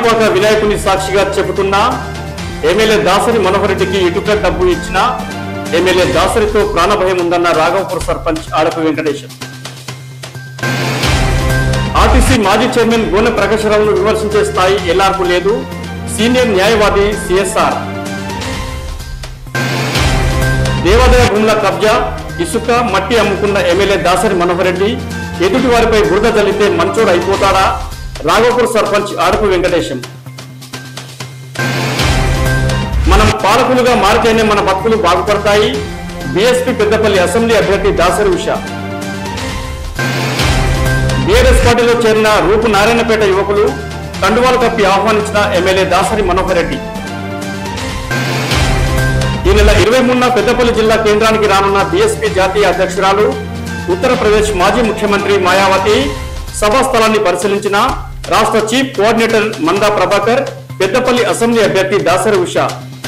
ఏరువాక వినాయకుని సాక్షిగా చెబుతున్నా ఎమ్మెల్యే దాసరి మనోహర్ రెడ్డికి ఇటుక డబ్బు ఇచ్చిన ఎమ్మెల్యే దాసరితో ప్రాణభయం ఉందన్న రాఘవపూర్ సర్పంచ్ ఆడపు వెంకటేశం ఆర్టీసీ మాజీ చైర్మన్ గోనె ప్రకాశరావును విమర్శించే స్థాయి ఎల్ఆర్కు లేదు సీనియర్ న్యాయవాది సిఎస్ఆర్ దేవాదాయ భూముల కబ్జా ఇసుక మట్టి అమ్ముకున్న ఎమ్మెల్యే దాసరి మనోహర్ రెడ్డి ఎదుటి వారిపై బురద జల్లితే మంచోడు అయిపోతాడా రాఘవపూర్ సర్పంచ్ ఆడపు వెంకటేశం మనం పాలకులుగా మారితేనే మన బతుకులు బాగుపడతాయి బీఎస్పీ పెద్దపల్లి అసెంబ్లీ అభ్యర్థి దాసరి ఉష బీఆర్ఎస్ పార్టీలో చేరిన రూపు నారాయణపేట యువకులు కండువాలు కప్పి ఆహ్వానించిన ఎమ్మెల్యే దాసరి మనోహర్ రెడ్డి ఈ నెల ఇరవై మూడున పెద్దపల్లి జిల్లా కేంద్రానికి రానున్న బీఎస్పీ జాతీయ అధ్యక్షురాలు ఉత్తరప్రదేశ్ మాజీ ముఖ్యమంత్రి మాయావతి సభా స్థలాన్ని పరిశీలించిన రాష్ట్ర chief coordinator Manda Prabhakar Peddapalli assembly అభ్యర్థి దాసరి ఉష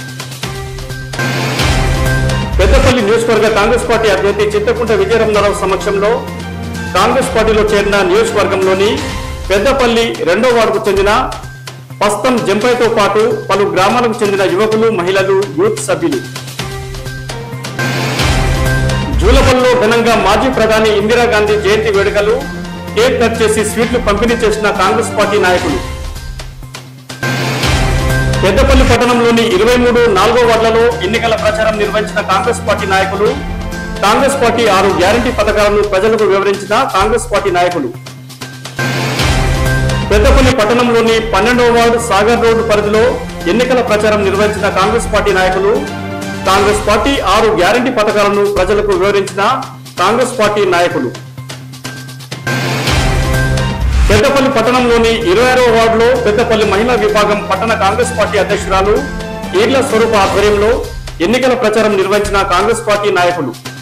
పెద్దపల్లి నియోజకవర్గ కాంగ్రెస్ పార్టీ అభ్యర్థి చింతకుంట విజయరమణరావు సమక్షంలో కాంగ్రెస్ పార్టీలో చేరిన నియోజకవర్గంలోని పెద్దపల్లి రెండో వార్డుకు చెందిన పస్తం జంపైతో పాటు పలు గ్రామాలకు చెందిన యువకులు మహిళలు యూత్ సభ్యులు జూలపల్లిలో ఘనంగా మాజీ ప్రధాని ఇందిరాగాంధీ జయంతి వేడుకలు కేక్ కట్ చేసి స్వీట్లు పంపిణీ చేసిన కాంగ్రెస్ పార్టీ నాయకులు పెద్దపల్లి పట్టణంలోని ఇరవై మూడు నాలుగో వార్డులలో ఎన్నికల ప్రచారం నిర్వహించిన కాంగ్రెస్ పార్టీ నాయకులు కాంగ్రెస్ పార్టీ ఆరు గ్యారంటీ పథకాలను ప్రజలకు వివరించిన కాంగ్రెస్ పార్టీ నాయకులు పెద్దపల్లి పట్టణంలోని పన్నెండవ వార్డు సాగర్ రోడ్డు పరిధిలో ఎన్నికల ప్రచారం నిర్వహించిన కాంగ్రెస్ పార్టీ నాయకులు కాంగ్రెస్ పార్టీ ఆరు గ్యారంటీ పథకాలను ప్రజలకు వివరించిన కాంగ్రెస్ పార్టీ నాయకులు పెద్దపల్లి పట్టణంలోని ఇరవై ఆరవ వార్డులో పెద్దపల్లి మహిళా విభాగం పట్టణ కాంగ్రెస్ పార్టీ అధ్యక్షురాలు ఈర్ల స్వరూప ఆధ్వర్యంలో ఎన్నికల ప్రచారం నిర్వహించిన కాంగ్రెస్ పార్టీ నాయకులు